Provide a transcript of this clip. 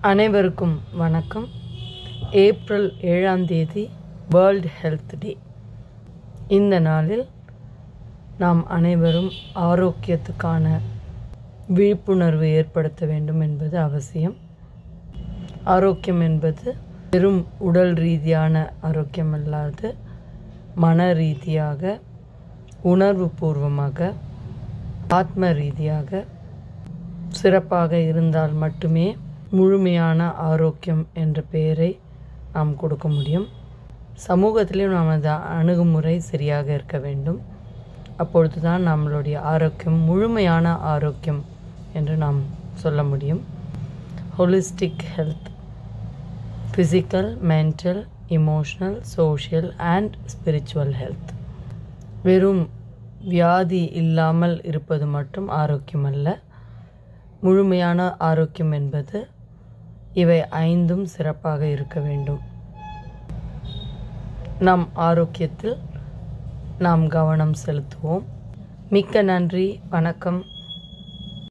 அனைவருக்கும் வணக்கம் ஏப்ரல் ஏழாம் தேதி வேர்ல்ட் ஹெல்த் டே இந்த நாளில் நாம் அனைவரும் ஆரோக்கியத்துக்கான விழிப்புணர்வு ஏற்படுத்த வேண்டும் என்பது அவசியம் ஆரோக்கியம் என்பது வெறும் உடல் ரீதியான ஆரோக்கியம் அல்லாது மன ரீதியாக உணர்வு பூர்வமாக ஆத்ம ரீதியாக சிறப்பாக இருந்தால் மட்டுமே முழுமையான ஆரோக்கியம் என்ற பெயரை நாம் கொடுக்க முடியும் சமூகத்திலும் நமது அணுகுமுறை சரியாக இருக்க வேண்டும் அப்பொழுது தான் நம்மளுடைய ஆரோக்கியம் முழுமையான ஆரோக்கியம் என்று நாம் சொல்ல முடியும் holistic health physical mental emotional social and spiritual health வெறும் வியாதி இல்லாமல் இருப்பது மட்டும் ஆரோக்கியம் அல்ல முழுமையான ஆரோக்கியம் என்பது இவை ஐந்தும் சிறப்பாக இருக்க வேண்டும் நம் ஆரோக்கியத்தில் நாம் கவனம் செலுத்துவோம் மிக்க நன்றி வணக்கம்